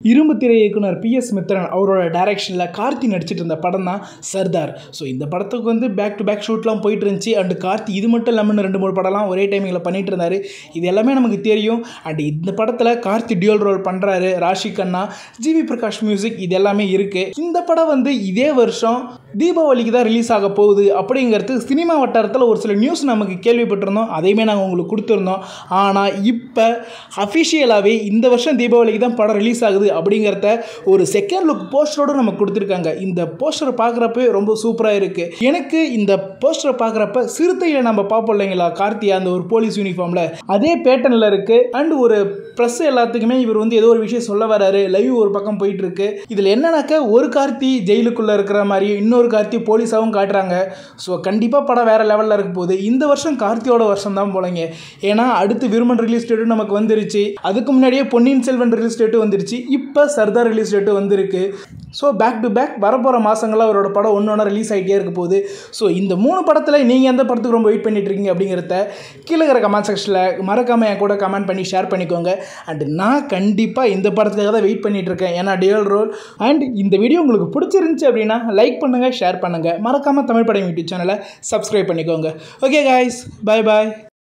இரும்பு திரை இயக்குனர் பி எஸ் மித்ரன் அவரோட டைரக்ஷனில் கார்த்தி நடிச்சிட்டு இருந்த படம் தான் சர்தார் ஸோ இந்த படத்துக்கு வந்து பேக் டு பேக் ஷூட்லாம் போயிட்டு இருந்துச்சு அண்ட் கார்த்தி இது மட்டும் இல்லாமல் ரெண்டு மூணு படம்லாம் ஒரே டைமிங்கில் பண்ணிட்டு இருந்தாரு இது எல்லாமே நமக்கு தெரியும் அண்ட் இந்த படத்தில் கார்த்தி டியூல் ரோல் பண்ணுறாரு ராஷி கண்ணா ஜிவி பிரகாஷ் மியூசிக் இது எல்லாமே இருக்குது இந்த படம் வந்து இதே வருஷம் தீபாவளிக்கு தான் ரிலீஸ் ஆக போகுது அப்படிங்கிறது சினிமா வட்டாரத்தில் ஒரு சில நியூஸ் நமக்கு கேள்விப்பட்டிருந்தோம் அதையுமே நாங்கள் உங்களுக்கு கொடுத்துருந்தோம் ஆனால் இப்போ அஃபிஷியலாகவே இந்த வருஷம் தீபாவளிக்கு தான் படம் ரிலீஸ் ஆகுது அப்படிங்கிறத ஒரு செகண்ட் லுக் போஸ்டரோடு நமக்கு கொடுத்துருக்காங்க இந்த போஸ்டரை பார்க்குறப்ப ரொம்ப சூப்பராக இருக்குது எனக்கு இந்த போஸ்டரை பார்க்குறப்ப சிறுத்தையில் நம்ம பார்ப்போம் இல்லைங்களா கார்த்தி அந்த ஒரு போலீஸ் யூனிஃபார்மில் அதே பேட்டர்னில் இருக்குது அண்ட் ஒரு ப்ரெஸ் எல்லாத்துக்குமே இவர் வந்து ஏதோ ஒரு விஷயம் சொல்ல வராரு லைவ் ஒரு பக்கம் போயிட்டு இருக்கு இதில் என்னன்னாக்க ஒரு கார்த்தி ஜெயிலுக்குள்ளே இருக்கிற மாதிரியும் இன்னொரு கார்த்தி போலீஸாகவும் காட்டுறாங்க ஸோ கண்டிப்பாக படம் வேறு லெவலில் இருக்க போகுது இந்த வருஷம் கார்த்தியோட வருஷம் தான் போலங்க ஏன்னா அடுத்து விருமன் ரிலீஸ் டேட்டும் நமக்கு வந்துருச்சு அதுக்கு முன்னாடியே பொன்னியின் செல்வன் ரிலீஸ் டேட்டும் வந்துருச்சு இப்போ சர்தார் ரிலீஸ் டேட்டும் வந்திருக்கு ஸோ பேக் டு பேக் வரப்போகிற மாதங்களில் அவரோட படம் ஒன்று ஒன்றா ரிலீஸ் ஆகிட்டே இருக்க போகுது ஸோ இந்த மூணு படத்தில் நீங்கள் எந்த படத்துக்கு ரொம்ப வெயிட் பண்ணிட்டு இருக்கீங்க அப்படிங்கிறத கீழே இருக்கிற கமெண்ட் செக்ஷனில் மறக்காமல் என் கூட கமெண்ட் பண்ணி ஷேர் பண்ணிக்கோங்க அண்ட் நான் கண்டிப்பாக இந்த படத்துக்காக தான் வெயிட் பண்ணிட்டு இருக்கேன் ஏன்னா டியல் ரோல் அண்ட் இந்த வீடியோ உங்களுக்கு பிடிச்சிருந்துச்சி அப்படின்னா லைக் பண்ணுங்கள் ஷேர் பண்ணுங்கள் மறக்காமல் தமிழ் படம் யூடியூப் சேனலை சப்ஸ்கிரைப் பண்ணிக்கோங்க ஓகே காய்ஸ் பை பாய்